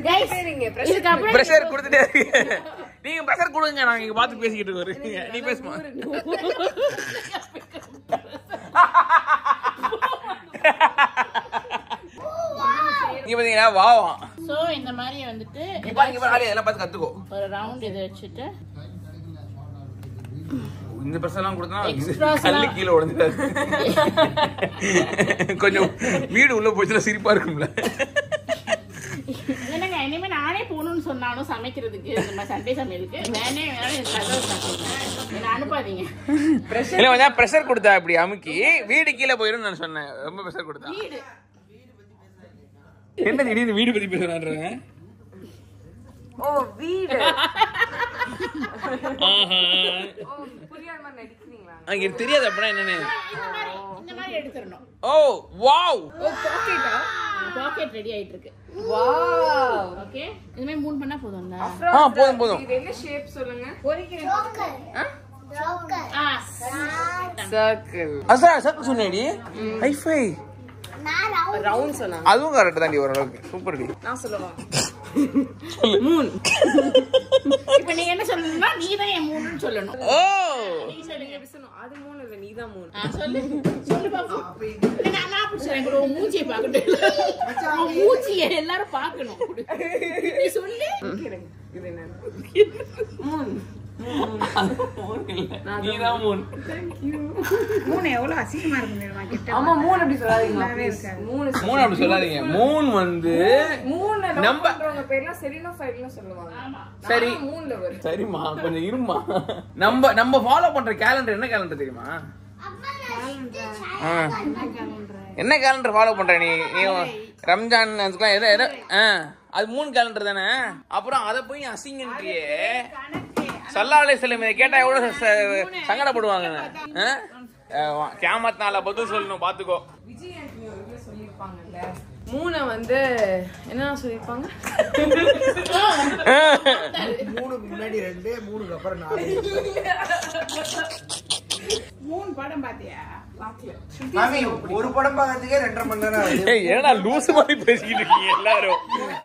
Guys, இதுக்கப்புறம் pressure கொடுத்துட்டே இருக்கு நீங்க ப்ரெஷர் கொடுங்க நாங்க இங்க பார்த்து பேசிக்கிட்டு இருக்கோம் நீ பேசுமா இங்க பாத்தீங்கன்னா வாவா சோ இந்த மாதிரி வந்துட்டு இங்க பாருங்க இங்க பாருங்க எல்லாம் பார்த்து கத்துக்கோ ஒரு ரவுண்ட் இதை வச்சுட்டு இந்த ப்ரெஷர் எல்லாம் கொடுத்தா Extras கல்லு எல்லாம். கீழே உடைஞ்சிடாது கொஞ்சம் வீடு உள்ள போச்சுன்னா சிரிப்பா இருக்கும்ல என்னங்க இனிமே நானே போகணும்னு சொன்னாலும் சமைக்கிறதுக்கு இந்த மாதிரி சண்டே சமையலுக்கு வேணே வேணே கதவை சாப்பிடுங்க என்ன அனுப்பாதீங்க இல்ல கொஞ்சம் ப்ரெஷர் கொடுத்தா அப்படி அமுக்கி வீடு கீழே போயிடும் நான் சொன்னேன் ரொம்ப ப்ரெஷர் கொடுத்தா வீடு என்ன திடீர்னு வீடு பத்தி பேசுறான்றேன் ஓ வீடு ஆஹா ஓ புரியாத மாதிரி நடிக்கிறீங்களா அங்க எனக்கு தெரியாது அப்படின்னா என்னன்னு இந்த மாதிரி இந்த மாதிரி எடுத்துடணும் ஓ வாவ் ஓ பாக்கெட்டா பாக்கெட் ரெடி ஆயிட்டு இருக்கு வாவ் ஓகே இது மாதிரி மூணு பண்ணா போதும்ல ஆ போதும் போதும் இது என்ன ஷேப் சொல்லுங்க ஆ சர்க்கிள் அசா சக்கு சொன்னேடி ஹைஃபை ரவுண்ட் சொன்னா அதுவும் கரெக்ட் தான்டி ஓரளவுக்கு சூப்பர் டி நான் சொல்லவா மூன் இப்ப நீங்க என்ன சொல்லணும்னா நீ தான் என் மூணுன்னு சொல்லணும் ஓ நீ சொல்லுங்க எப்படி சொன்னோம் அது மூணு இல்ல நீதான் மூணு ஆ, சொல்லு சொல்லு பாப்போம் இல்ல, நான் நான் அப்படி சொல்றேன் கூட உன் மூஞ்சியை பார்க்கட்டும் உன் மூஞ்சியை எல்லாரும் பார்க்கணும் நீ சொல்லு இது என்ன நீதான் மூன் மூணு எவ்வளவு அசிங்கமா இருக்கும் தெரியுமா கிட்ட ஆமா மூணு அப்படி சொல்லாதீங்களா please. மூணு மூன் அப்படி சொல்லாதீங்க மூன் வந்து மூணு நம்ம- நம்ம பண்றவங்க பேர்லாம் செரினோ ஃபைல்னு சொல்லுவாங்க சரி நானும் மூணுல வரும் சரிம்மா கொஞ்சம் இருமா நம்ம நம்ம ஃபாலோ பண்ற கேலண்டர் என்ன கேலண்டர் தெரியுமா ஆ. என்ன கேலண்டர் ஃபாலோ பண்ற நீ நீ ரம்ஜான் அதுக்கெல்லாம் எதை எதை ஆ அது மூணு கேலண்டர் தானே அப்புறம் அதை போய் அசிங்கன்றியே சல்லாலே செல்லும் இதை கேட்டா எவ்வளவு ச- சங்கடப்படுவாங்க ஆ? ஆமா, கியாமத் நாள பதில் சொல்லணும் பாத்துக்கோ விஜய் ஆண்டனி ஒரு இதுல சொல்லியிருப்பாங்கல்ல மூணை வந்து என்ன சொல்லியிருப்பாங்க மூணுக்கு முன்னாடி ரெண்டு மூணுக்கு அப்புறம் நாலு மூணு படம் பாத்தியா மாமி ஒரு படம் பார்க்கறதுக்கே ரெண்டரை மணி நேரம் ஆகுது ஏய், என்னடா லூசு மாதிரி பேசிக்கிட்டு இருக்கீங்க எல்லாரும்